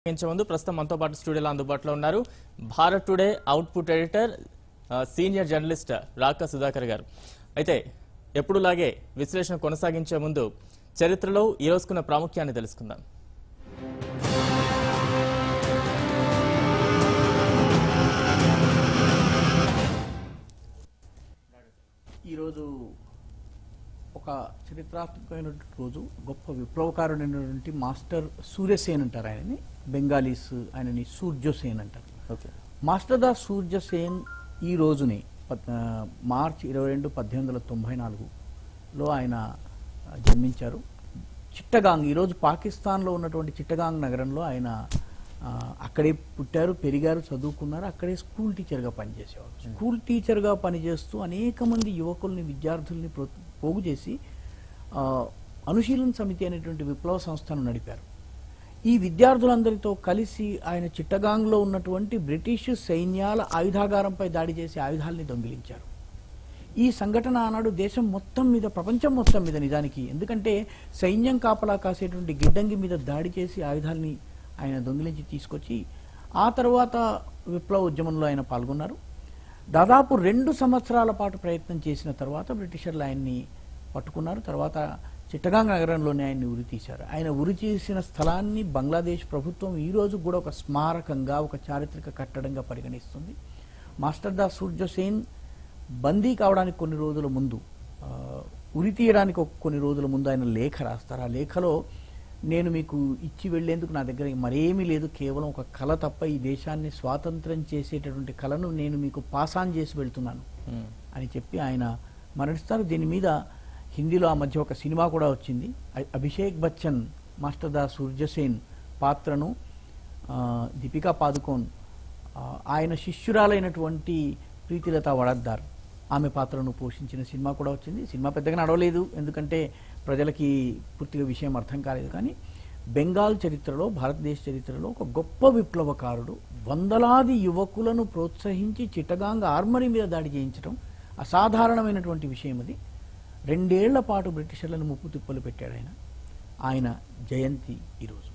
ఇంచే ముందు ప్రస్తుతం మనతో పాటు స్టూడియోలో అందుబాటులో ఉన్నారు భారత్ టుడే అవుట్పుట్ ఎడిటర్ ఆ, సీనియర్ జర్నలిస్ట్ రాక సుధాకర్ గారు అయితే ఎప్పుడులాగే విశ్లేషణ కొనసాగించే ముందు చరిత్రలో ఈ రోజుకున్న ప్రాముఖ్యాన్ని తెలుసుకుందాం ఈరోజు ఒక చరిత్రాత్మకమైనటువంటి రోజు గొప్ప విప్లవకారుడైనటువంటి మాస్టర్ సూర్యసేన్ అంటారు ఆయనని బెంగాలీస్ ఆయనని సూర్యసేన్ అంటారు ఓకే మాస్టర్ దాస్ సూర్యసేన్ ఈ రోజుని పద్- ఆ, మార్చి ఇరవై రెండు పద్దెనిమిది వందల తొంభై నాలుగులో ఆయన ఆ, జన్మించారు చిట్టగాంగ్ ఈరోజు పాకిస్తాన్లో ఉన్నటువంటి చిట్టగాంగ్ నగరంలో ఆయన ఆ, అక్కడే పుట్టారు పెరిగారు చదువుకున్నారు అక్కడే స్కూల్ టీచర్గా పనిచేసేవారు స్కూల్ టీచర్గా పనిచేస్తూ అనేక మంది యువకుల్ని విద్యార్థుల్ని ప్రో- పోగు చేసి ఆ, అనుశీలన సమితి అనేటువంటి విప్లవ సంస్థను నడిపారు ఈ విద్యార్థులందరితో కలిసి ఆయన చిట్టగాంగ్లో ఉన్నటువంటి బ్రిటిష్ సైన్యాల ఆయుధాగారంపై దాడి చేసి ఆయుధాలని దొంగిలించారు ఈ సంఘటన ఆనాడు దేశం మొత్తం మీద ప్రపంచం మొత్తం మీద నిజానికి ఎందుకంటే సైన్యం కాపలా కాసేటువంటి గిడ్డంగి మీద దాడి చేసి ఆయుధాలని ఆయన దొంగిలించి తీసుకొచ్చి ఆ తర్వాత విప్లవ ఉద్యమంలో ఆయన పాల్గొన్నారు దాదాపు రెండు సంవత్సరాల పాటు ప్రయత్నం చేసిన తర్వాత బ్రిటిషర్లు ఆయన్ని పట్టుకున్నారు తర్వాత చిట్టగాంగ్ నగరంలోనే ఆయన్ని ఉరి తీశారు ఆయన ఉరి చేసిన స్థలాన్ని బంగ్లాదేశ్ ప్రభుత్వం ఈ రోజు కూడా ఒక స్మారకంగా ఒక చారిత్రక కట్టడంగా పరిగణిస్తుంది మాస్టర్ దాస్ సూర్యసేన్ బందీ కావడానికి కొన్ని రోజుల ముందు ఆ, ఉరి తీయడానికి ఒక కొన్ని రోజుల ముందు ఆయన లేఖ రాస్తారు ఆ లేఖలో నేను మీకు ఇచ్చి వెళ్లేందుకు నా దగ్గర మరేమీ లేదు కేవలం ఒక కళ తప్ప ఈ దేశాన్ని స్వాతంత్రం చేసేటటువంటి కళను నేను మీకు పాసాన్ చేసి వెళ్తున్నాను మ్మ్. అని చెప్పి ఆయన మరణిస్తారు దీని మీద హిందీలో ఆ మధ్య ఒక సినిమా కూడా వచ్చింది అ- అభిషేక్ బచ్చన్ మాస్టర్ దా సూర్యసేన్ పాత్రను ఆ, దీపికా పాదుకోన్ ఆ, ఆయన శిష్యురాలైనటువంటి ప్రీతిలత వడద్దార్ ఆమె పాత్రను పోషించిన సినిమా కూడా వచ్చింది సినిమా పెద్దగా నడవలేదు ఎందుకంటే ప్రజలకి పూర్తిగా విషయం అర్థం కాలేదు కానీ బెంగాల్ చరిత్రలో భారతదేశ చరిత్రలో ఒక గొప్ప విప్లవకారుడు వందలాది యువకులను ప్రోత్సహించి చిట్టగాంగ్ ఆర్మరీ మీద దాడి చేయించడం అసాధారణమైనటువంటి విషయం అది రెండేళ్ల పాటు బ్రిటిషర్లను ముప్పు తిప్పలు పెట్టాడు ఆయన ఆయన జయంతి ఈరోజు